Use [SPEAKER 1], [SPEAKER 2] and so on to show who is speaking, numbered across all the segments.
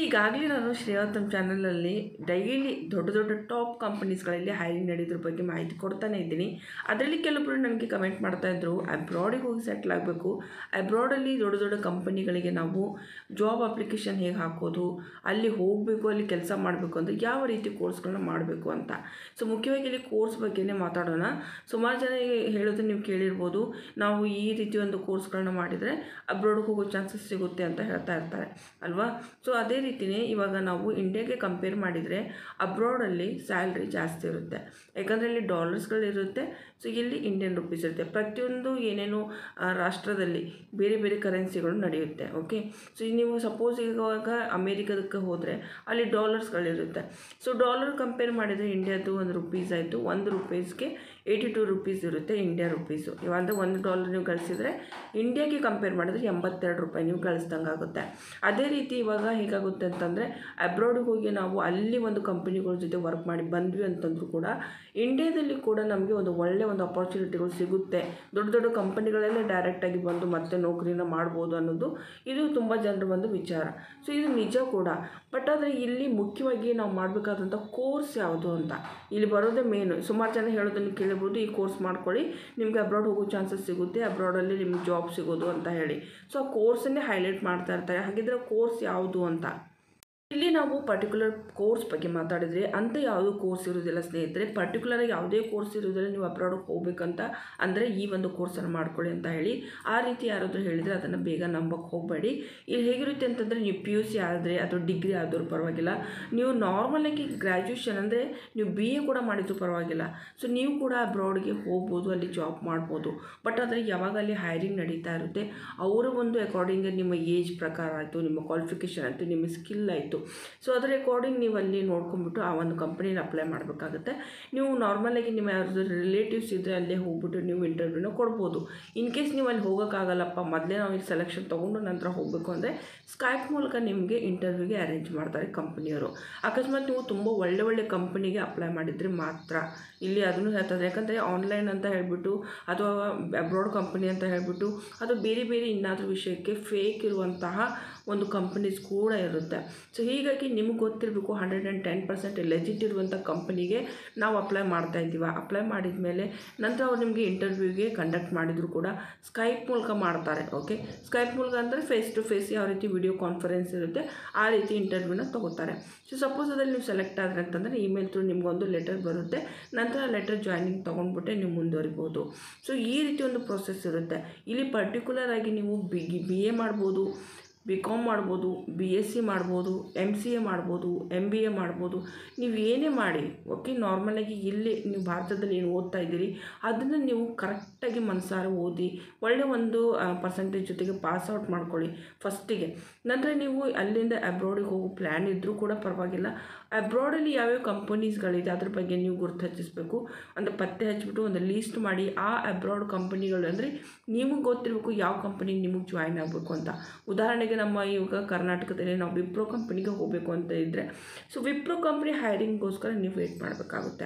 [SPEAKER 1] ಈಗಾಗಲೇ ನಾನು ಶ್ರೇಯವತಮ್ ಚಾನಲಲ್ಲಿ ಡೈಲಿ ದೊಡ್ಡ ದೊಡ್ಡ ಟಾಪ್ ಕಂಪನೀಸ್ಗಳಲ್ಲಿ ಹೈರಿಂಗ್ ನಡೆಯೋದ್ರ ಬಗ್ಗೆ ಮಾಹಿತಿ ಕೊಡ್ತಾನೆ ಇದ್ದೀನಿ ಅದರಲ್ಲಿ ಕೆಲವೊಬ್ಬರು ನನಗೆ ಕಮೆಂಟ್ ಮಾಡ್ತಾಯಿದ್ರು ಅಬ್ರಾಡಿಗೆ ಹೋಗಿ ಸೆಟ್ಲ್ ಆಗಬೇಕು ಅಬ್ರಾಡಲ್ಲಿ ದೊಡ್ಡ ದೊಡ್ಡ ಕಂಪನಿಗಳಿಗೆ ನಾವು ಜಾಬ್ ಅಪ್ಲಿಕೇಶನ್ ಹೇಗೆ ಹಾಕೋದು ಅಲ್ಲಿ ಹೋಗಬೇಕು ಅಲ್ಲಿ ಕೆಲಸ ಮಾಡಬೇಕು ಅಂದರೆ ಯಾವ ರೀತಿ ಕೋರ್ಸ್ಗಳನ್ನ ಮಾಡಬೇಕು ಅಂತ ಸೊ ಮುಖ್ಯವಾಗಿ ಇಲ್ಲಿ ಕೋರ್ಸ್ ಬಗ್ಗೆನೇ ಮಾತಾಡೋಣ ಸುಮಾರು ಜನ ಹೇಳೋದನ್ನ ನೀವು ಕೇಳಿರ್ಬೋದು ನಾವು ಈ ರೀತಿ ಒಂದು ಕೋರ್ಸ್ಗಳನ್ನ ಮಾಡಿದರೆ ಅಬ್ರಾಡ್ಗೆ ಹೋಗೋ ಚಾನ್ಸಸ್ ಸಿಗುತ್ತೆ ಅಂತ ಹೇಳ್ತಾ ಇರ್ತಾರೆ ಅಲ್ವಾ ಸೊ ಅದೇ ರೀತಿಯೇ ಇವಾಗ ನಾವು ಇಂಡಿಯಾಗೆ ಕಂಪೇರ್ ಮಾಡಿದರೆ ಅಬ್ರಾಡಲ್ಲಿ ಸ್ಯಾಲ್ರಿ ಜಾಸ್ತಿ ಇರುತ್ತೆ ಯಾಕಂದರೆ ಇಲ್ಲಿ ಡಾಲರ್ಸ್ಗಳಿರುತ್ತೆ ಸೊ ಇಲ್ಲಿ ಇಂಡಿಯನ್ ರುಪೀಸ್ ಇರುತ್ತೆ ಪ್ರತಿಯೊಂದು ಏನೇನು ಆ, ರಾಷ್ಟ್ರದಲ್ಲಿ ಬೇರೆ ಬೇರೆ ಕರೆನ್ಸಿಗಳು ನಡೆಯುತ್ತೆ ಓಕೆ ಸೊ ನೀವು ಸಪೋಸ್ ಇವಾಗ ಅಮೇರಿಕದಕ್ಕೆ ಹೋದರೆ ಅಲ್ಲಿ ಡಾಲರ್ಸ್ಗಳಿರುತ್ತೆ ಸೊ ಡಾಲರ್ ಕಂಪೇರ್ ಮಾಡಿದರೆ ಇಂಡಿಯಾದು ಒಂದು ರುಪೀಸ್ ಆಯಿತು ಒಂದು ರುಪೀಸ್ಗೆ ಏಯ್ಟಿ ಟು ರುಪೀಸ್ ಇರುತ್ತೆ ಇಂಡಿಯಾ ರುಪೀಸು ಇವಾಗ ಒಂದು ಡಾಲರ್ ನೀವು ಗಳಿಸಿದರೆ ಇಂಡಿಯಾಗೆ ಕಂಪೇರ್ ಮಾಡಿದ್ರೆ ಎಂಬತ್ತೆರಡು ರೂಪಾಯಿ ನೀವು ಗಳಿಸ್ದಂಗೆ ಆಗುತ್ತೆ ಅದೇ ರೀತಿ ಇವಾಗ ಹೇಗಾಗುತ್ತೆ ಅಂತಂದರೆ ಅಬ್ರಾಡಿಗೆ ಹೋಗಿ ನಾವು ಅಲ್ಲಿ ಒಂದು ಕಂಪನಿಗಳ ಜೊತೆ ವರ್ಕ್ ಮಾಡಿ ಬಂದ್ವಿ ಅಂತಂದ್ರೂ ಕೂಡ ಇಂಡಿಯಾದಲ್ಲಿ ಕೂಡ ನಮಗೆ ಒಂದು ಒಳ್ಳೆಯ ಒಂದು ಅಪಾರ್ಚುನಿಟಿಗಳು ಸಿಗುತ್ತೆ ದೊಡ್ಡ ದೊಡ್ಡ ಕಂಪನಿಗಳಲ್ಲೇ ಡೈರೆಕ್ಟಾಗಿ ಬಂದು ಮತ್ತೆ ನೌಕರಿನ ಮಾಡ್ಬೋದು ಅನ್ನೋದು ಇದು ತುಂಬ ಜನರ ಒಂದು ವಿಚಾರ ಸೊ ಇದು ನಿಜ ಕೂಡ ಬಟ್ ಆದರೆ ಇಲ್ಲಿ ಮುಖ್ಯವಾಗಿ ನಾವು ಮಾಡಬೇಕಾದಂಥ ಕೋರ್ಸ್ ಯಾವುದು ಅಂತ ಇಲ್ಲಿ ಬರೋದೇ ಮೇನು ಸುಮಾರು ಜನ ಹೇಳೋದನ್ನು ಕೇಳಿರ್ಬೋದು ಈ ಕೋರ್ಸ್ ಮಾಡ್ಕೊಳ್ಳಿ ನಿಮಗೆ ಅಬ್ರಾಡ್ ಹೋಗೋ ಚಾನ್ಸಸ್ ಸಿಗುತ್ತೆ ಅಬ್ರಾಡಲ್ಲಿ ನಿಮ್ಗೆ ಜಾಬ್ ಸಿಗೋದು ಅಂತ ಹೇಳಿ ಸೊ ಆ ಕೋರ್ಸನ್ನೇ ಹೈಲೈಟ್ ಮಾಡ್ತಾ ಇರ್ತಾರೆ ಹಾಗಿದ್ರೆ ಕೋರ್ಸ್ ಯಾವುದು ಅಂತ ಇಲ್ಲಿ ನಾವು ಪರ್ಟಿಕ್ಯುಲರ್ ಕೋರ್ಸ್ ಬಗ್ಗೆ ಮಾತಾಡಿದರೆ ಅಂತ ಯಾವುದೂ ಕೋರ್ಸ್ ಇರೋದಿಲ್ಲ ಸ್ನೇಹಿತರೆ ಪರ್ಟಿಕ್ಯುಲರ್ ಯಾವುದೇ ಕೋರ್ಸ್ ಇರೋದಿಲ್ಲ ನೀವು ಅಬ್ರಾಡಿಗೆ ಹೋಗ್ಬೇಕಂತ ಅಂದರೆ ಈ ಒಂದು ಕೋರ್ಸನ್ನು ಮಾಡ್ಕೊಳ್ಳಿ ಅಂತ ಹೇಳಿ ಆ ರೀತಿ ಯಾರಾದರೂ ಹೇಳಿದರೆ ಅದನ್ನು ಬೇಗ ನಂಬಕ್ಕೆ ಹೋಗಬೇಡಿ ಇಲ್ಲಿ ಹೇಗಿರುತ್ತೆ ಅಂತಂದರೆ ನೀವು ಪಿ ಯು ಸಿ ಆದರೆ ಅಥವಾ ಡಿಗ್ರಿ ಆದರೂ ಪರವಾಗಿಲ್ಲ ನೀವು ನಾರ್ಮಲಾಗಿ ಗ್ರ್ಯಾಜುಯೇಷನ್ ಅಂದರೆ ನೀವು ಬಿ ಎ ಕೂಡ ಮಾಡಿದ್ರು ಪರವಾಗಿಲ್ಲ ಸೊ ನೀವು ಕೂಡ ಅಬ್ರಾಡ್ಗೆ ಹೋಗ್ಬೋದು ಅಲ್ಲಿ ಜಾಬ್ ಮಾಡ್ಬೋದು ಬಟ್ ಆದರೆ ಯಾವಾಗ ಅಲ್ಲಿ ಹೈರಿಂಗ್ ನಡೀತಾ ಇರುತ್ತೆ ಅವರ ಒಂದು ಅಕಾರ್ಡಿಂಗ್ ನಿಮ್ಮ ಏಜ್ ಪ್ರಕಾರ ಆಯಿತು ನಿಮ್ಮ ಕ್ವಾಲಿಫಿಕೇಷನ್ ಆಯಿತು ನಿಮ್ಮ ಸ್ಕಿಲ್ ಆಯಿತು ಸೊ ಅದರ ಅಕಾರ್ಡಿಂಗ್ ನೀವು ಅಲ್ಲಿ ನೋಡ್ಕೊಂಡ್ಬಿಟ್ಟು ಆ ಒಂದು ಕಂಪ್ನಿನ ಅಪ್ಲೈ ಮಾಡಬೇಕಾಗುತ್ತೆ ನೀವು ನಾರ್ಮಲಾಗಿ ನಿಮ್ಮ ಯಾರಾದರೂ ರಿಲೇಟಿವ್ಸ್ ಇದ್ದರೆ ಅಲ್ಲೇ ಹೋಗ್ಬಿಟ್ಟು ನೀವು ಇಂಟರ್ವ್ಯೂನ ಕೊಡ್ಬೋದು ಇನ್ ಕೇಸ್ ನೀವು ಅಲ್ಲಿ ಹೋಗೋಕ್ಕಾಗಲ್ಲಪ್ಪ ಮೊದಲೇ ನಾವು ಇಲ್ಲಿ ಸೆಲೆಕ್ಷನ್ ತೊಗೊಂಡು ನಂತರ ಹೋಗಬೇಕು ಅಂದರೆ ಸ್ಕೈಪ್ ಮೂಲಕ ನಿಮಗೆ ಇಂಟರ್ವ್ಯೂಗೆ ಅರೇಂಜ್ ಮಾಡ್ತಾರೆ ಕಂಪ್ನಿಯವರು ಅಕಸ್ಮಾತ್ ನೀವು ತುಂಬ ಒಳ್ಳೆ ಒಳ್ಳೆ ಕಂಪ್ನಿಗೆ ಅಪ್ಲೈ ಮಾಡಿದರೆ ಮಾತ್ರ ಇಲ್ಲಿ ಅದನ್ನು ಹೇಳ್ತಾರೆ ಯಾಕಂದರೆ ಆನ್ಲೈನ್ ಅಂತ ಹೇಳಿಬಿಟ್ಟು ಅಥವಾ ಅಬ್ರಾಡ್ ಕಂಪನಿ ಅಂತ ಹೇಳಿಬಿಟ್ಟು ಅದು ಬೇರೆ ಬೇರೆ ಇನ್ನಾದರೂ ವಿಷಯಕ್ಕೆ ಫೇಕ್ ಇರುವಂತಹ ಒಂದು ಕಂಪನೀಸ್ ಕೂಡ ಇರುತ್ತೆ ಸೊ ಹೀಗಾಗಿ ನಿಮ್ಗೆ ಗೊತ್ತಿರಬೇಕು hundred and ten percent legit ಇರುವಂಥ ಕಂಪನಿಗೆ ನಾವು ಅಪ್ಲೈ ಮಾಡ್ತಾ ಇದ್ದೀವ ಅಪ್ಲೈ ಮಾಡಿದ ಮೇಲೆ ನಂತರ ಅವ್ರು ನಿಮಗೆ ಇಂಟರ್ವ್ಯೂಗೆ ಕಂಡಕ್ಟ್ ಮಾಡಿದ್ರು ಕೂಡ ಸ್ಕೈಪ್ ಮೂಲಕ ಮಾಡ್ತಾರೆ ಓಕೆ ಸ್ಕೈಪ್ ಮೂಲಕ ಅಂದರೆ ಫೇಸ್ ಟು ಫೇಸ್ ಯಾವ ರೀತಿ ವಿಡಿಯೋ ಕಾನ್ಫರೆನ್ಸ್ ಇರುತ್ತೆ ಆ ರೀತಿ ಇಂಟರ್ವ್ಯೂನ ತೊಗೋತಾರೆ ಸೊ ಸಪೋಸ್ ಅದ್ರಲ್ಲಿ ನೀವು ಸೆಲೆಕ್ಟ್ ಆದರೆ ಅಂತಂದರೆ ಇಮೇಲ್ ಥ್ರೂ ನಿಮ್ಗೊಂದು ಲೆಟರ್ ಬರುತ್ತೆ ನಂತರ ಲೆಟರ್ ಜಾಯ್ನಿಂಗ್ ತೊಗೊಂಡ್ಬಿಟ್ಟೆ ನೀವು ಮುಂದುವರಿಬೋದು ಸೊ ಈ ರೀತಿ ಒಂದು ಪ್ರೊಸೆಸ್ ಇರುತ್ತೆ ಇಲ್ಲಿ ಪರ್ಟಿಕ್ಯುಲರ್ ಆಗಿ ನೀವು ಬಿ ಬಿ ಎ ಮಾಡ್ಬೋದು ಬಿ ಕಾಮ್ ಮಾಡ್ಬೋದು ಬಿ ಎಸ್ ಸಿ ಮಾಡ್ಬೋದು ಎಮ್ ಸಿ ಎ ಮಾಡ್ಬೋದು ಎಮ್ ಬಿ ಎ ಮಾಡ್ಬೋದು ನೀವು ಏನೇ ಮಾಡಿ ಓಕೆ ನಾರ್ಮಲಾಗಿ ಇಲ್ಲಿ ನೀವು ಭಾರತದಲ್ಲಿ ಏನು ಓದ್ತಾ ಇದ್ದೀರಿ ಅದನ್ನು ನೀವು ಕರೆಕ್ಟಾಗಿ ಮನಸಾರ ಓದಿ ಒಳ್ಳೆಯ ಒಂದು ಪರ್ಸೆಂಟೇಜ್ ಜೊತೆಗೆ ಪಾಸ್ ಔಟ್ ಮಾಡ್ಕೊಳ್ಳಿ ಫಸ್ಟಿಗೆ ನಂತರ ನೀವು ಅಲ್ಲಿಂದ ಅಬ್ರಾಡಿಗೆ ಹೋಗೋ ಪ್ಲ್ಯಾನ್ ಇದ್ದರೂ ಕೂಡ ಪರವಾಗಿಲ್ಲ ಅಬ್ರಾಡಲ್ಲಿ ಯಾವ್ಯಾವ ಕಂಪನೀಸ್ಗಳಿದೆ ಅದ್ರ ಬಗ್ಗೆ ನೀವು ಗುರುತು ಹಚ್ಚಿಸ್ಬೇಕು ಅಂದರೆ ಪತ್ತೆ ಹಚ್ಚಿಬಿಟ್ಟು ಒಂದು ಲೀಸ್ಟ್ ಮಾಡಿ ಆ ಅಬ್ರಾಡ್ ಕಂಪನಿಗಳು ಅಂದರೆ ನಿಮಗೆ ಗೊತ್ತಿರಬೇಕು ಯಾವ ಕಂಪನಿಗೆ ನಿಮಗೆ ಜಾಯ್ನ್ ಆಗಬೇಕು ಅಂತ ಉದಾಹರಣೆಗೆ ನಮ್ಮ ಇವಾಗ ಕರ್ನಾಟಕದಲ್ಲಿ ನಾವು ವಿಪ್ರೋ ಕಂಪನಿಗೆ ಹೋಗಬೇಕು ಅಂತ ಇದ್ದರೆ ಸೊ ವಿಪ್ರೋ ಕಂಪ್ನಿ ಹೈರಿಂಗ್ಗೋಸ್ಕರ ನೀವು ವೇಟ್ ಮಾಡಬೇಕಾಗುತ್ತೆ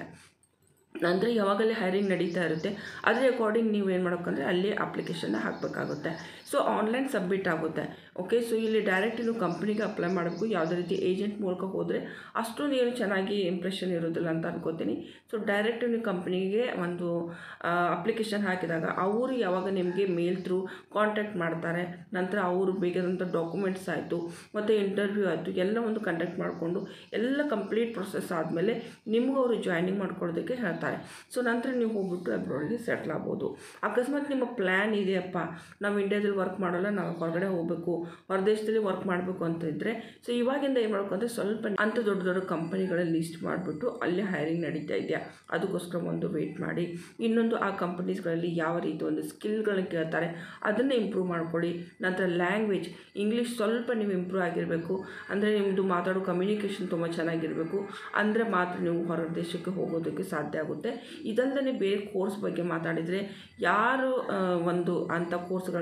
[SPEAKER 1] ಅಂದರೆ ಯಾವಾಗಲೇ ಹೈರಿಂಗ್ ನಡೀತಾ ಇರುತ್ತೆ ಅದ್ರ ಅಕಾರ್ಡಿಂಗ್ ನೀವು ಏನು ಮಾಡೋಕ್ಕಂದ್ರೆ ಅಲ್ಲಿ ಅಪ್ಲಿಕೇಶನ್ನ ಹಾಕಬೇಕಾಗುತ್ತೆ ಸೊ ಆನ್ಲೈನ್ ಸಬ್ಮಿಟ್ ಆಗುತ್ತೆ ಓಕೆ ಸೊ ಇಲ್ಲಿ ಡೈರೆಕ್ಟ್ ನೀವು ಕಂಪ್ನಿಗೆ ಅಪ್ಲೈ ಮಾಡಬೇಕು ಯಾವುದೇ ರೀತಿ ಏಜೆಂಟ್ ಮೂಲಕ ಹೋದರೆ ಅಷ್ಟೊಂದು ಏನು ಚೆನ್ನಾಗಿ ಇಂಪ್ರೆಷನ್ ಇರೋದಿಲ್ಲ ಅಂತ ಅನ್ಕೋತೀನಿ ಸೊ ಡೈರೆಕ್ಟ್ ನೀವು ಕಂಪ್ನಿಗೆ ಒಂದು ಅಪ್ಲಿಕೇಶನ್ ಹಾಕಿದಾಗ ಅವರು ಯಾವಾಗ ನಿಮಗೆ ಮೇಲ್ ಥ್ರೂ ಕಾಂಟ್ಯಾಕ್ಟ್ ಮಾಡ್ತಾರೆ ನಂತರ ಅವರು ಬೇಕಾದಂಥ ಡಾಕ್ಯುಮೆಂಟ್ಸ್ ಆಯಿತು ಮತ್ತು ಇಂಟರ್ವ್ಯೂ ಆಯಿತು ಎಲ್ಲ ಒಂದು ಕಂಡಕ್ಟ್ ಮಾಡಿಕೊಂಡು ಎಲ್ಲ ಕಂಪ್ಲೀಟ್ ಪ್ರೊಸೆಸ್ ಆದಮೇಲೆ ನಿಮ್ಗೆ ಅವರು ಜಾಯ್ನಿಂಗ್ ಮಾಡ್ಕೊಳ್ಳೋದಕ್ಕೆ ಹೇಳ್ತಾರೆ ಸೊ ನಂತರ ನೀವು ಹೋಗ್ಬಿಟ್ಟು ಅಬ್ರಾಡ್ಗೆ ಸೆಟ್ಲ್ ಆಗ್ಬೋದು ಅಕಸ್ಮಾತ್ ನಿಮ್ಮ ಪ್ಲ್ಯಾನ್ ಇದೆಯಪ್ಪ ನಾವು ಇಂಡಿಯಾದಲ್ಲಿ ವರ್ಕ್ ಮಾಡೋಲ್ಲ ನಾವು ಹೊರಗಡೆ ಹೋಗಬೇಕು ಹೊರದೇಶದಲ್ಲಿ ವರ್ಕ್ ಮಾಡಬೇಕು ಅಂತ ಇದ್ದರೆ ಸೊ ಇವಾಗಿಂದ ಏನು ಮಾಡಬೇಕು ಅಂದರೆ ಸ್ವಲ್ಪ ಅಂಥ ದೊಡ್ಡ ದೊಡ್ಡ ಕಂಪನಿಗಳ ಲಿಸ್ಟ್ ಮಾಡಿಬಿಟ್ಟು ಅಲ್ಲಿ ಹೈರಿಂಗ್ ನಡೀತಾ ಇದೆಯಾ ಅದಕ್ಕೋಸ್ಕರ ಒಂದು ವೆಯ್ಟ್ ಮಾಡಿ ಇನ್ನೊಂದು ಆ ಕಂಪನೀಸ್ಗಳಲ್ಲಿ ಯಾವ ರೀತಿ ಒಂದು ಸ್ಕಿಲ್ಗಳನ್ನ ಕೇಳ್ತಾರೆ ಅದನ್ನು ಇಂಪ್ರೂವ್ ಮಾಡ್ಕೊಳ್ಳಿ ನಂತರ ಲ್ಯಾಂಗ್ವೇಜ್ ಇಂಗ್ಲೀಷ್ ಸ್ವಲ್ಪ ನೀವು ಇಂಪ್ರೂವ್ ಆಗಿರಬೇಕು ಅಂದರೆ ನಿಮ್ಮದು ಮಾತಾಡೋ ಕಮ್ಯುನಿಕೇಷನ್ ತುಂಬ ಚೆನ್ನಾಗಿರಬೇಕು ಅಂದರೆ ಮಾತ್ರ ನೀವು ಹೊರ ದೇಶಕ್ಕೆ ಹೋಗೋದಕ್ಕೆ ಸಾಧ್ಯ ಆಗುತ್ತೆ ಇದಲ್ಲದೆ ಬೇರೆ ಕೋರ್ಸ್ ಬಗ್ಗೆ ಮಾತಾಡಿದರೆ ಯಾರು ಆ, ಒಂದು ಅಂಥ ಕೋರ್ಸ್ಗಳನ್ನು ಇದುವರೆಗೂ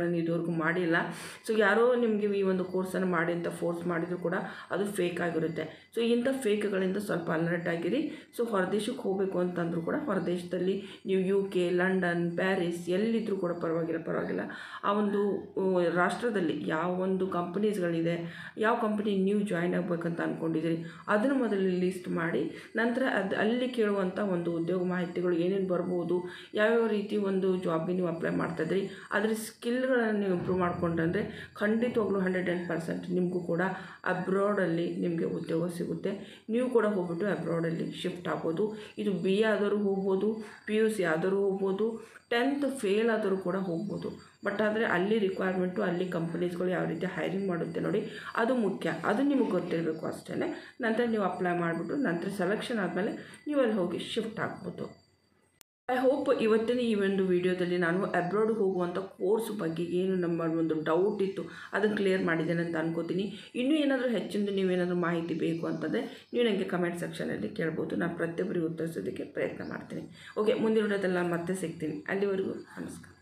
[SPEAKER 1] ಇದುವರೆಗೂ ಮಾಡಿಲ್ಲ ಸೊ ಯಾರೋ ನಿಮಗೆ ಈ ಒಂದು ಕೋರ್ಸನ್ನು ಮಾಡಿ ಅಂತ ಫೋರ್ಸ್ ಮಾಡಿದರೂ ಕೂಡ ಅದು ಫೇಕ್ ಆಗಿರುತ್ತೆ ಸೊ ಇಂಥ ಫೇಕ್ಗಳಿಂದ ಸ್ವಲ್ಪ ಅಲರ್ಟ್ ಆಗಿರಿ ಸೊ ಹೊರದೇಶಕ್ಕೆ ಹೋಗಬೇಕು ಅಂತಂದರೂ ಕೂಡ ಹೊರದೇಶದಲ್ಲಿ ನೀವು ಯು ಕೆ ಲಂಡನ್ ಪ್ಯಾರಿಸ್ ಎಲ್ಲಿದ್ದರೂ ಕೂಡ ಪರವಾಗಿಲ್ಲ ಪರವಾಗಿಲ್ಲ ಆ ಒಂದು ಆ, ರಾಷ್ಟ್ರದಲ್ಲಿ ಯಾವ ಒಂದು ಕಂಪನೀಸ್ಗಳಿದೆ ಯಾವ ಕಂಪನಿ ನೀವು ಜಾಯ್ನ್ ಆಗಬೇಕಂತ ಅಂದ್ಕೊಂಡಿದ್ದೀರಿ ಅದನ್ನು ಮೊದಲು ಲಿಸ್ಟ್ ಮಾಡಿ ನಂತರ ಅದು ಅಲ್ಲಿ ಕೇಳುವಂಥ ಒಂದು ಉದ್ಯೋಗ ಮಾಹಿತಿಗಳು ಏನೇನು ಬರ್ಬೋದು ಯಾವ್ಯಾವ ರೀತಿ ಒಂದು ಜಾಬ್ಗೆ ನೀವು ಅಪ್ಲೈ ಮಾಡ್ತಾಯಿದ್ರಿ ಅದ್ರ ಸ್ಕಿಲ್ಗಳನ್ನು ನೀವು ಇಂಪ್ರೂವ್ ಮಾಡ್ಕೊಂಡ್ರೆ ಖಂಡಿತವಾಗ್ಲೂ ಹಂಡ್ರೆಡ್ ಟೆನ್ ಪರ್ಸೆಂಟ್ ನಿಮಗೂ ಕೂಡ ಅಬ್ರಾಡಲ್ಲಿ ನಿಮಗೆ ಉದ್ಯೋಗ ಸಿಗುತ್ತೆ ನೀವು ಕೂಡ ಹೋಗ್ಬಿಟ್ಟು ಅಬ್ರಾಡಲ್ಲಿ ಶಿಫ್ಟ್ ಆಗ್ಬೋದು ಇದು ಬಿ ಎ ಆದರೂ ಹೋಗ್ಬೋದು ಪಿ ಯು ಸಿ ಆದರೂ ಹೋಗ್ಬೋದು ಟೆಂತ್ ಫೇಲ್ ಆದರೂ ಕೂಡ ಹೋಗ್ಬೋದು ಬಟ್ ಆದರೆ ಅಲ್ಲಿ ರಿಕ್ವೈರ್ಮೆಂಟು ಅಲ್ಲಿ ಕಂಪನೀಸ್ಗಳು ಯಾವ ರೀತಿ ಹೈರಿಂಗ್ ಮಾಡುತ್ತೆ ನೋಡಿ ಅದು ಮುಖ್ಯ ಅದು ನಿಮಗೆ ಗೊತ್ತಿರಬೇಕು ಅಷ್ಟೇ ನಂತರ ನೀವು ಅಪ್ಲೈ ಮಾಡಿಬಿಟ್ಟು ನಂತರ ಸೆಲೆಕ್ಷನ್ ಆದಮೇಲೆ ನೀವು ಅಲ್ಲಿ ಹೋಗಿ ಶಿಫ್ಟ್ ಆಗ್ಬೋದು ಐ ಹೋಪ್ ಇವತ್ತಿನ ಈ ಒಂದು ವಿಡಿಯೋದಲ್ಲಿ ನಾನು ಅಬ್ರಾಡ್ ಹೋಗುವಂಥ ಕೋರ್ಸ್ ಬಗ್ಗೆ ಏನು ನಮ್ಮ ಒಂದು ಡೌಟ್ ಇತ್ತು ಅದನ್ನು ಕ್ಲಿಯರ್ ಮಾಡಿದ್ದೇನೆ ಅಂತ ಅನ್ಕೋತೀನಿ ಇನ್ನೂ ಏನಾದರೂ ಹೆಚ್ಚಿಂದು ನೀವೇನಾದರೂ ಮಾಹಿತಿ ಬೇಕು ಅಂತಂದರೆ ನೀವು ನನಗೆ ಕಮೆಂಟ್ ಸೆಕ್ಷನಲ್ಲಿ ಕೇಳ್ಬೋದು ನಾನು ಪ್ರತಿಯೊಬ್ಬರಿಗೆ ಉತ್ತರಿಸೋದಕ್ಕೆ ಪ್ರಯತ್ನ ಮಾಡ್ತೀನಿ ಓಕೆ ಮುಂದಿನ ವಿಡಿಯೋದಲ್ಲಿ ನಾನು ಮತ್ತೆ ಸಿಗ್ತೀನಿ ಅಲ್ಲಿವರೆಗೂ ನಮಸ್ಕಾರ